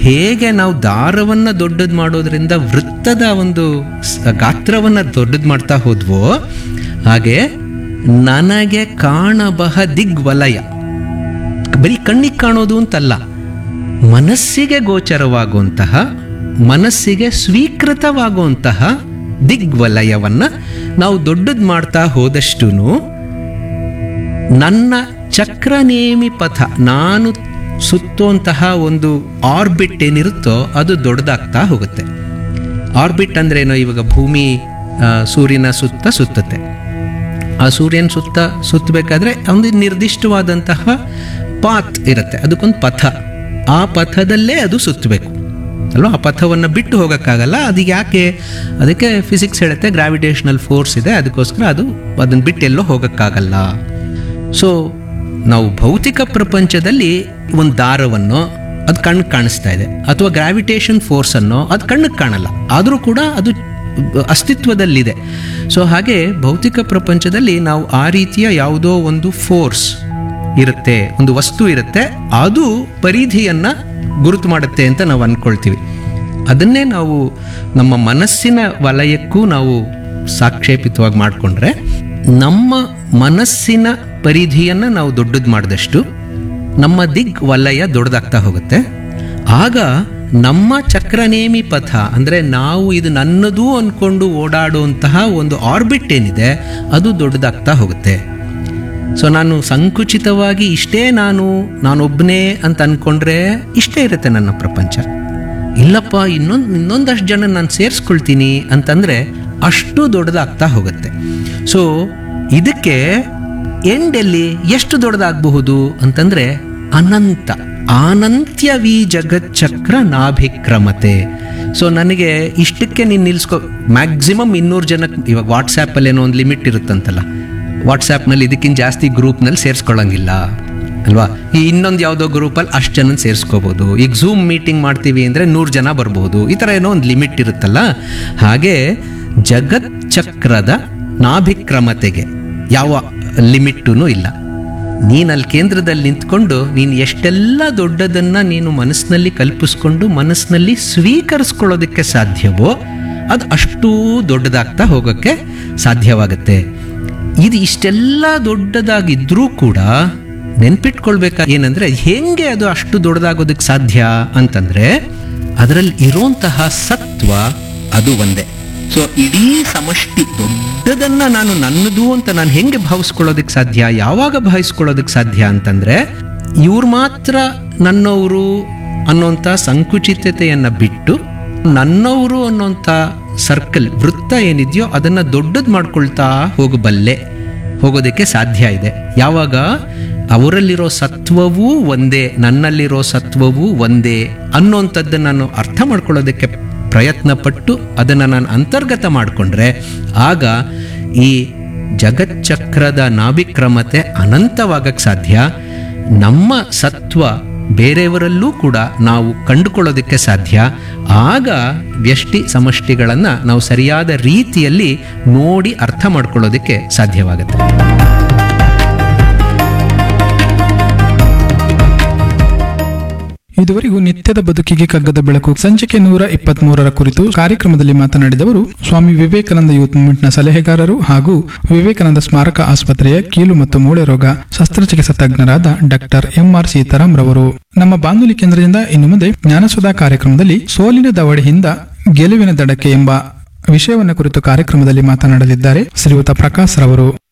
ಹೇಗೆ ನಾವು ದಾರವನ್ನು ದೊಡ್ಡದು ಮಾಡೋದ್ರಿಂದ ವೃತ್ತದ ಒಂದು ಸ- ಗಾತ್ರವನ್ನು ದೊಡ್ಡದು ಮಾಡ್ತಾ ಹೋದ್ವೋ ಹಾಗೆ ನನಗೆ ಕಾಣಬಹ ದಿಗ್ವಲಯ ಬರೀ ಕಣ್ಣಿಗೆ ಕಾಣೋದು ಅಂತಲ್ಲ ಮನಸ್ಸಿಗೆ ಗೋಚರವಾಗುವಂತಹ ಮನಸ್ಸಿಗೆ ಸ್ವೀಕೃತವಾಗುವಂತಹ ದಿಗ್ವಲಯವನ್ನ ನಾವು ದೊಡ್ಡದು ಮಾಡ್ತಾ ಹೋದಷ್ಟು ನನ್ನ ಚಕ್ರನೇಮಿ ಪಥ ನಾನು ಸುತ್ತುವಂತಹ ಒಂದು ಆರ್ಬಿಟ್ ಏನಿರುತ್ತೋ ಅದು ದೊಡ್ಡದಾಗ್ತಾ ಹೋಗುತ್ತೆ ಆರ್ಬಿಟ್ ಅಂದ್ರೇನು ಇವಾಗ ಭೂಮಿ ಆ, ಸೂರ್ಯನ ಸುತ್ತ ಸುತ್ತುತ್ತೆ ಆ ಸೂರ್ಯನ ಸುತ್ತ ಸುತ್ತಬೇಕಾದ್ರೆ ಒಂದು ನಿರ್ದಿಷ್ಟವಾದಂತಹ ಪಾತ್ ಇರುತ್ತೆ ಅದಕ್ಕೊಂದು ಪಥ ಆ ಪಥದಲ್ಲೇ ಅದು ಸುತ್ತಬೇಕು ಅಲ್ವಾ ಆ ಪಥವನ್ನು ಬಿಟ್ಟು ಹೋಗೋಕ್ಕಾಗಲ್ಲ ಅದು ಯಾಕೆ ಅದಕ್ಕೆ ಫಿಸಿಕ್ಸ್ ಹೇಳುತ್ತೆ ಗ್ರಾವಿಟೇಷನಲ್ ಫೋರ್ಸ್ ಇದೆ ಅದಕ್ಕೋಸ್ಕರ ಅದು ಅದನ್ನು ಬಿಟ್ಟು ಎಲ್ಲೋ ಹೋಗೋಕ್ಕಾಗಲ್ಲ ಸೊ ನಾವು ಭೌತಿಕ ಪ್ರಪಂಚದಲ್ಲಿ ಒಂದು ದಾರವನ್ನು ಅದು ಕಣ್ಣಿಗೆ ಕಾಣಿಸ್ತಾ ಇದೆ ಅಥವಾ ಗ್ರಾವಿಟೇಷನ್ ಫೋರ್ಸನ್ನು ಅದು ಕಣ್ಣಿಗೆ ಕಾಣಲ್ಲ ಆದರೂ ಕೂಡ ಅದು ಅಸ್ತಿತ್ವದಲ್ಲಿದೆ ಸೊ ಹಾಗೆ ಭೌತಿಕ ಪ್ರಪಂಚದಲ್ಲಿ ನಾವು ಆ ರೀತಿಯ ಯಾವುದೋ ಒಂದು ಫೋರ್ಸ್ ಇರುತ್ತೆ ಒಂದು ವಸ್ತು ಇರುತ್ತೆ ಅದು ಪರಿಧಿಯನ್ನು ಗುರುತು ಮಾಡುತ್ತೆ ಅಂತ ನಾವು ಅಂದ್ಕೊಳ್ತೀವಿ ಅದನ್ನೇ ನಾವು ನಮ್ಮ ಮನಸ್ಸಿನ ವಲಯಕ್ಕೂ ನಾವು ಸಾಕ್ಷೇಪಿತವಾಗಿ ಮಾಡಿಕೊಂಡ್ರೆ ನಮ್ಮ ಮನಸ್ಸಿನ ಪರಿಧಿಯನ್ನು ನಾವು ದೊಡ್ಡದು ಮಾಡಿದಷ್ಟು ನಮ್ಮ ದಿಗ್ ವಲಯ ದೊಡ್ಡದಾಗ್ತಾ ಹೋಗುತ್ತೆ ಆಗ ನಮ್ಮ ಚಕ್ರನೇಮಿ ಪಥ ಅಂದರೆ ನಾವು ಇದು ನನ್ನದು ಅಂದ್ಕೊಂಡು ಓಡಾಡುವಂತಹ ಒಂದು ಆರ್ಬಿಟ್ ಏನಿದೆ ಅದು ದೊಡ್ಡದಾಗ್ತಾ ಹೋಗುತ್ತೆ ಸೊ ನಾನು ಸಂಕುಚಿತವಾಗಿ ಇಷ್ಟೇ ನಾನು ನಾನೊಬ್ಬನೇ ಅಂತ ಅಂದ್ಕೊಂಡ್ರೆ ಇಷ್ಟೇ ಇರುತ್ತೆ ನನ್ನ ಪ್ರಪಂಚ ಇಲ್ಲಪ್ಪ ಇನ್ನೊಂದು ಇನ್ನೊಂದಷ್ಟು ಜನ ನಾನು ಸೇರಿಸ್ಕೊಳ್ತೀನಿ ಅಂತಂದರೆ ಅಷ್ಟು ದೊಡ್ಡದಾಗ್ತಾ ಹೋಗುತ್ತೆ ಸೊ ಇದಕ್ಕೆ ಎಂಡೆಲ್ಲಿ ಎಷ್ಟು ದೊಡ್ಡದಾಗಬಹುದು ಅಂತಂದರೆ ಅನಂತ ಆನಂತ್ಯವೀ ಜಗಚ್ಚಕ್ರ ನಾಭಿಕ್ರಮತೆ ಸೊ ನನಗೆ ಇಷ್ಟಕ್ಕೆ ನೀನು ನಿಲ್ಸ್ಕೊ ಮ್ಯಾಕ್ಸಿಮಮ್ ಇನ್ನೂರು ಜನಕ್ಕೆ ಇವಾಗ ವಾಟ್ಸಾಪಲ್ಲಿ ಏನೋ ಒಂದು ಲಿಮಿಟ್ ಇರುತ್ತಂತಲ್ಲ ವಾಟ್ಸಾಪ್ನಲ್ಲಿ ಇದಕ್ಕಿಂತ ಜಾಸ್ತಿ ಗ್ರೂಪ್ನಲ್ಲಿ ಸೇರಿಸ್ಕೊಳ್ಳಂಗಿಲ್ಲ ಅಲ್ವಾ ಈ ಇನ್ನೊಂದು ಯಾವುದೋ ಗ್ರೂಪಲ್ಲಿ ಅಷ್ಟು ಜನ ಸೇರಿಸ್ಕೋಬೋದು ಈಗ ಝೂಮ್ ಮೀಟಿಂಗ್ ಮಾಡ್ತೀವಿ ಅಂದರೆ ನೂರು ಜನ ಬರ್ಬೋದು ಈ ಥರ ಏನೋ ಒಂದು ಲಿಮಿಟ್ ಇರುತ್ತಲ್ಲ ಹಾಗೆ ಜಗತ್ ಚಕ್ರದ ನಾಭಿಕ್ರಮತೆಗೆ ಯಾವ ಲಿಮಿಟ್ಟೂ ಇಲ್ಲ ನೀನು ಅಲ್ಲಿ ಕೇಂದ್ರದಲ್ಲಿ ನಿಂತ್ಕೊಂಡು ನೀನು ಎಷ್ಟೆಲ್ಲ ದೊಡ್ಡದನ್ನು ನೀನು ಮನಸ್ಸಿನಲ್ಲಿ ಕಲ್ಪಿಸ್ಕೊಂಡು ಮನಸ್ಸಿನಲ್ಲಿ ಸ್ವೀಕರಿಸ್ಕೊಳ್ಳೋದಕ್ಕೆ ಸಾಧ್ಯವೋ ಅದು ಅಷ್ಟೂ ದೊಡ್ಡದಾಗ್ತಾ ಹೋಗೋಕ್ಕೆ ಸಾಧ್ಯವಾಗುತ್ತೆ ಇದು ಇಷ್ಟೆಲ್ಲ ದೊಡ್ಡದಾಗಿದ್ರೂ ಕೂಡ ನೆನ್ಪಿಟ್ಕೊಳ್ಬೇಕಾ ಏನಂದ್ರೆ ಹೆಂಗೆ ಅದು ಅಷ್ಟು ದೊಡ್ಡದಾಗೋದಕ್ಕೆ ಸಾಧ್ಯ ಅಂತಂದ್ರೆ ಅದರಲ್ಲಿ ಇರೋಂತಹ ಸತ್ವ ಅದು ಒಂದೇ ಸೊ ಇಡೀ ಸಮಷ್ಟಿ ದೊಡ್ಡದನ್ನ ನಾನು ನನ್ನದು ಅಂತ ನಾನು ಹೆಂಗೆ ಭಾವಿಸ್ಕೊಳ್ಳೋದಕ್ಕೆ ಸಾಧ್ಯ ಯಾವಾಗ ಭಾವಿಸ್ಕೊಳ್ಳೋದಕ್ಕೆ ಸಾಧ್ಯ ಅಂತಂದ್ರೆ ಇವ್ರು ಮಾತ್ರ ನನ್ನವರು ಅನ್ನೋಂಥ ಸಂಕುಚಿತತೆಯನ್ನ ಬಿಟ್ಟು ನನ್ನವರು ಅನ್ನೋಂಥ ಸರ್ಕಲ್ ವೃತ್ತ ಏನಿದೆಯೋ ಅದನ್ನ ದೊಡ್ಡದು ಮಾಡ್ಕೊಳ್ತಾ ಹೋಗಬಲ್ಲೆ ಹೋಗೋದಕ್ಕೆ ಸಾಧ್ಯ ಇದೆ ಯಾವಾಗ ಅವರಲ್ಲಿರೋ ಸತ್ವವೂ ಒಂದೇ ನನ್ನಲ್ಲಿರೋ ಸತ್ವವೂ ಒಂದೇ ಅನ್ನೋಂಥದ್ದನ್ನು ನಾನು ಅರ್ಥ ಮಾಡ್ಕೊಳ್ಳೋದಕ್ಕೆ ಪ್ರಯತ್ನ ಪಟ್ಟು ಅದನ್ನು ನಾನು ಅಂತರ್ಗತ ಮಾಡಿಕೊಂಡ್ರೆ ಆಗ ಈ ಜಗಚ್ಚಕ್ರದ ನಾಭಿಕ್ರಮತೆ ಅನಂತವಾಗಕ್ಕೆ ಸಾಧ್ಯ ನಮ್ಮ ಸತ್ವ ಬೇರೆಯವರಲ್ಲೂ ಕೂಡ ನಾವು ಕಂಡುಕೊಳ್ಳೋದಕ್ಕೆ ಸಾಧ್ಯ ಆಗ ವ್ಯಷ್ಟಿ ಸಮಷ್ಟಿಗಳನ್ನು ನಾವು ಸರಿಯಾದ ರೀತಿಯಲ್ಲಿ ನೋಡಿ ಅರ್ಥ ಮಾಡ್ಕೊಳ್ಳೋದಕ್ಕೆ ಸಾಧ್ಯವಾಗುತ್ತೆ ಇದುವರೆಗೂ ನಿತ್ಯದ ಬದುಕಿಗೆ ಕಗ್ಗದ ಬೆಳಕು ಸಂಚಿಕೆ ನೂರ ಇಪ್ಪತ್ತ್ ಮೂರರ ಕುರಿತು ಕಾರ್ಯಕ್ರಮದಲ್ಲಿ ಮಾತನಾಡಿದವರು ಸ್ವಾಮಿ ವಿವೇಕಾನಂದ ಯೂತ್ ಮೂವ್ಮೆಂಟ್ನ ಸಲಹೆಗಾರರು ಹಾಗೂ ವಿವೇಕಾನಂದ ಸ್ಮಾರಕ ಆಸ್ಪತ್ರೆಯ ಕೀಲು ಮತ್ತು ಮೂಳೆ ರೋಗ ಶಸ್ತ್ರಚಿಕಿತ್ಸಾ ತಜ್ಞರಾದ ಡಾಕ್ಟರ್ ಎಂಆರ್ ಸೀತಾರಾಮ್ ರವರು ನಮ್ಮ ಬಾನುಲಿ ಕೇಂದ್ರದಿಂದ ಇನ್ನು ಮುಂದೆ ಜ್ಞಾನಸುಧಾ ಕಾರ್ಯಕ್ರಮದಲ್ಲಿ ಸೋಲಿನ ದವಡೆಯಿಂದ ಗೆಲುವಿನ ದಡಕ್ಕೆ ಎಂಬ ವಿಷಯವನ್ನು ಕುರಿತು ಕಾರ್ಯಕ್ರಮದಲ್ಲಿ ಮಾತನಾಡಲಿದ್ದಾರೆ ಶ್ರೀಯುತ ಪ್ರಕಾಶ್ ರವರು